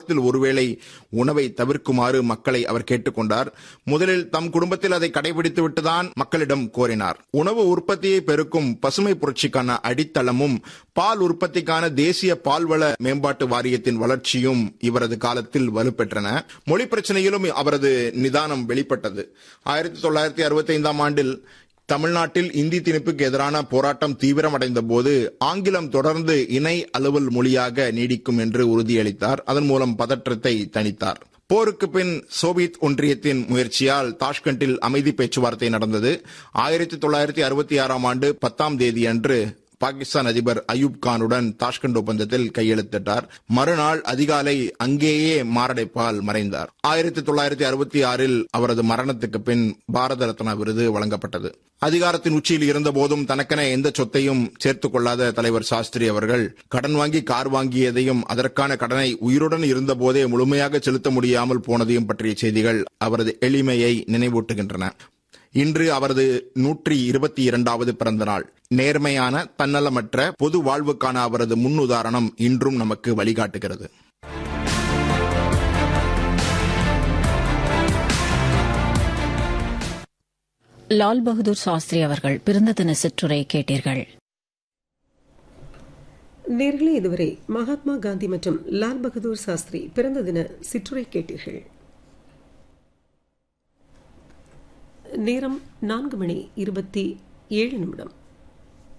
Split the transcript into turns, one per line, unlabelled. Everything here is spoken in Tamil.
வாரத்தில் ஒருவேளை உணவை தவிர்க்குமாறு மக்களை அவர் கேட்டுக்கொண்டார் முதலில் தம் குடும்பத்தில் அதை கடைபிடித்து விட்டுதான் மக்களிடம் கோரினார் உணவு உற்பத்தியை பெருக்கும் பசுமை புரட்சிக்கான அடித்தளமும் பால் உற்பத்திக்கான தேசிய பால்வள மேம்பாட்டு வாரியத்தின் வளர்ச்சியும் இவரது காலத்தில் வலுப்பெற்றன மொழி பிரச்சனையிலும் அவரது நிதானம் வெளிப்பட்டது ஆயிரத்தி தொள்ளாயிரத்தி அறுபத்தி ஐந்தாம் ஆண்டில் தமிழ்நாட்டில் இந்தி திணிப்புக்கு எதிரான போராட்டம் தீவிரமடைந்த போது ஆங்கிலம் தொடர்ந்து இணை அலுவல் மொழியாக நீடிக்கும் என்று உறுதியளித்தார் அதன் மூலம் பதற்றத்தை தணித்தார் போருக்கு பின் சோவியத் ஒன்றியத்தின் முயற்சியால் தாஷ்கண்டில் அமைதி பேச்சுவார்த்தை நடந்தது ஆயிரத்தி தொள்ளாயிரத்தி அறுபத்தி ஆறாம் ஆண்டு பத்தாம் தேதி அன்று பாகிஸ்தான் அதிபர் அயூப் கானுடன் தாஷ்கண்ட் ஒப்பந்தத்தில் கையெழுத்திட்டார் மறுநாள் அதிகாலை அங்கேயே மாரடைப்பால் மறைந்தார் ஆயிரத்தி தொள்ளாயிரத்தி அறுபத்தி ஆறில் அவரது மரணத்துக்கு பின் பாரத ரத்னா விருது வழங்கப்பட்டது அதிகாரத்தின் உச்சியில் இருந்த போதும் தனக்கென எந்த சொத்தையும் சேர்த்துக் கொள்ளாத தலைவர் சாஸ்திரி அவர்கள் கடன் வாங்கி கார் வாங்கியதையும் அதற்கான கடனை உயிருடன் இருந்த போதே முழுமையாக செலுத்த முடியாமல் போனதையும் பற்றிய செய்திகள் அவரது எளிமையை நினைவூட்டுகின்றன இன்று அவரது நூற்றி இருபத்தி இரண்டாவது பிறந்த நாள் நேர்மையான தன்னலமற்ற பொது வாழ்வுக்கான அவரது முன்னுதாரணம் இன்றும் நமக்கு வழிகாட்டுகிறது
லால் பகதூர் சாஸ்திரி அவர்கள் பிறந்த தின சிற்றுரை கேட்டீர்கள்
நேர்களே இதுவரை மகாத்மா காந்தி மற்றும் லால் பகதூர் சாஸ்திரி பிறந்த தின சிற்றுரை கேட்டீர்கள் நேரம் நான்கு மணி இருபத்தி ஏழு நிமிடம்